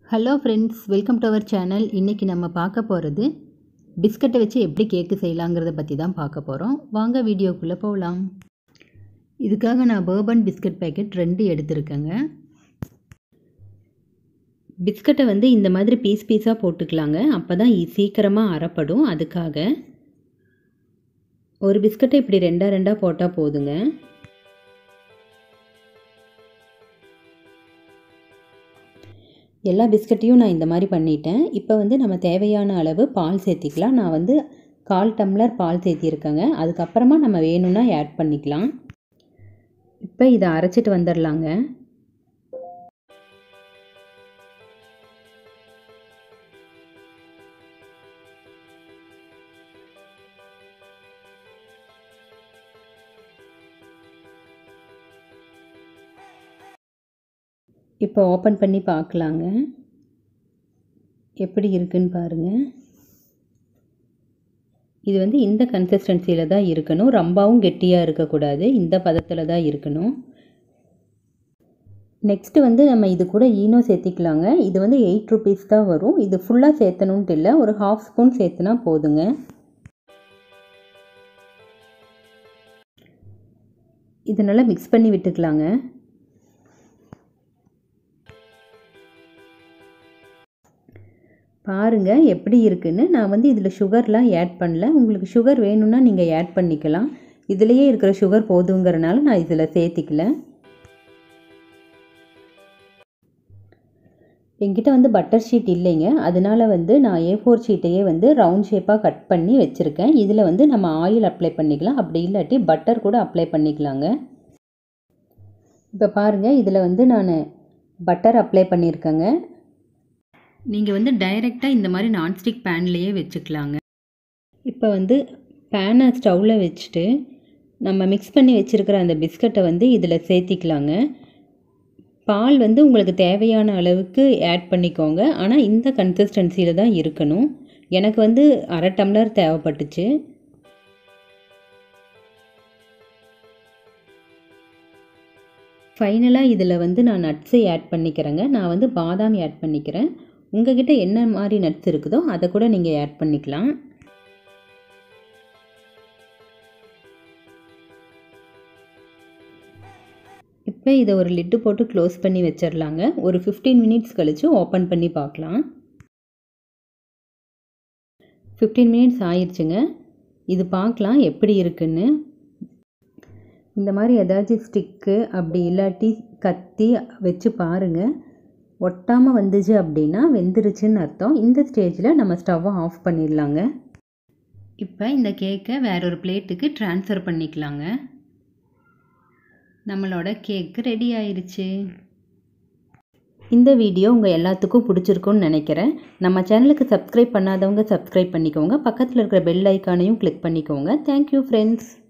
hello friends welcome to our channel இன்றைக்கி நம்ம பார்க்க போகிறது பிஸ்கட்டை வச்சு எப்படி கேக்கு செய்யலாங்கிறத பற்றி தான் பார்க்க போகிறோம் வாங்க வீடியோக்குள்ளே போகலாம் இதுக்காக நான் பர்பன் பிஸ்கட் பேக்கெட் ரெண்டு எடுத்திருக்கேங்க பிஸ்கட்டை வந்து இந்த மாதிரி பீஸ் பீஸாக போட்டுக்கலாங்க அப்போ தான் சீக்கிரமாக அறப்படும் அதுக்காக ஒரு பிஸ்கட்டை இப்படி ரெண்டாக ரெண்டாக போட்டால் போதுங்க எல்லா பிஸ்கட்டையும் நான் இந்த மாதிரி பண்ணிட்டேன் இப்போ வந்து நம்ம தேவையான அளவு பால் சேர்த்திக்கலாம் நான் வந்து கால் டம்ளர் பால் சேர்த்திருக்கேங்க அதுக்கப்புறமா நம்ம வேணும்னா ஆட் பண்ணிக்கலாம் இப்போ இதை அரைச்சிட்டு வந்துடலாங்க இப்போ ஓப்பன் பண்ணி பார்க்கலாங்க எப்படி இருக்குன்னு பாருங்கள் இது வந்து இந்த கன்சிஸ்டன்சியில் தான் இருக்கணும் ரொம்பவும் கெட்டியாக இருக்கக்கூடாது இந்த பதத்தில் தான் இருக்கணும் நெக்ஸ்ட்டு வந்து நம்ம இது கூட ஈனோ சேர்த்திக்கலாங்க இது வந்து எயிட் ருபீஸ் தான் வரும் இது ஃபுல்லாக சேர்த்தணுன்ட்டு இல்லை ஒரு ஹாஃப் ஸ்பூன் சேர்த்துனா போதுங்க இதனால் மிக்ஸ் பண்ணி விட்டுக்கலாங்க பாருங்கள் எப்படி இருக்குன்னு நான் வந்து இதில் சுகர்லாம் ஆட் பண்ணல உங்களுக்கு சுகர் வேணும்னா நீங்கள் ஆட் பண்ணிக்கலாம் இதுலேயே இருக்கிற சுகர் போதுங்கிறனால நான் இதில் சேர்த்திக்கல என்கிட்ட வந்து பட்டர் ஷீட் இல்லைங்க அதனால வந்து நான் ஏ ஃபோர் ஷீட்டையே வந்து ரவுண்ட் ஷேப்பாக கட் பண்ணி வச்சுருக்கேன் இதில் வந்து நம்ம ஆயில் அப்ளை பண்ணிக்கலாம் அப்படி இல்லாட்டி பட்டர் கூட அப்ளை பண்ணிக்கலாங்க இப்போ பாருங்கள் இதில் வந்து நான் பட்டர் அப்ளை பண்ணியிருக்கேங்க நீங்கள் வந்து டைரெக்டாக இந்த மாதிரி நான்ஸ்டிக் பேன்லேயே வச்சுக்கலாங்க இப்போ வந்து பேனை ஸ்டவ்வில் வச்சுட்டு நம்ம மிக்ஸ் பண்ணி வச்சுருக்கிற அந்த பிஸ்கட்டை வந்து இதில் சேர்த்திக்கலாங்க பால் வந்து உங்களுக்கு தேவையான அளவுக்கு ஆட் பண்ணிக்கோங்க ஆனால் இந்த கன்சிஸ்டன்சியில் தான் இருக்கணும் எனக்கு வந்து அரை டம்ளர் தேவைப்பட்டுச்சு ஃபைனலாக இதில் வந்து நான் நட்ஸை ஆட் பண்ணிக்கிறேங்க நான் வந்து பாதாம் ஆட் பண்ணிக்கிறேன் உங்ககிட்ட என்ன மாதிரி நட்ஸ் இருக்குதோ அதை கூட நீங்கள் ஆட் பண்ணிக்கலாம் இப்போ இதை ஒரு லிட்டு போட்டு க்ளோஸ் பண்ணி வச்சிடலாங்க ஒரு ஃபிஃப்டீன் மினிட்ஸ் கழித்து ஓப்பன் பண்ணி பார்க்கலாம் ஃபிஃப்டீன் மினிட்ஸ் ஆயிடுச்சுங்க இது பார்க்கலாம் எப்படி இருக்குன்னு இந்த மாதிரி ஏதாச்சும் ஸ்டிக்கு அப்படி இல்லாட்டி கத்தி வச்சு பாருங்கள் ஒட்டாமல் வந்துச்சு அப்படின்னா வெந்துருச்சுன்னு அர்த்தம் இந்த ஸ்டேஜில் நம்ம ஸ்டவ்வை ஆஃப் பண்ணிடலாங்க இப்போ இந்த கேக்கை வேற ஒரு பிளேட்டுக்கு ட்ரான்ஸ்ஃபர் பண்ணிக்கலாங்க நம்மளோட கேக்கு ரெடி ஆயிடுச்சு இந்த வீடியோ உங்கள் எல்லாத்துக்கும் பிடிச்சிருக்குன்னு நினைக்கிறேன் நம்ம சேனலுக்கு சப்ஸ்கிரைப் பண்ணாதவங்க சப்ஸ்கிரைப் பண்ணிக்கோங்க பக்கத்தில் இருக்கிற பெல் ஐக்கானையும் கிளிக் பண்ணிக்கோங்க தேங்க்யூ ஃப்ரெண்ட்ஸ்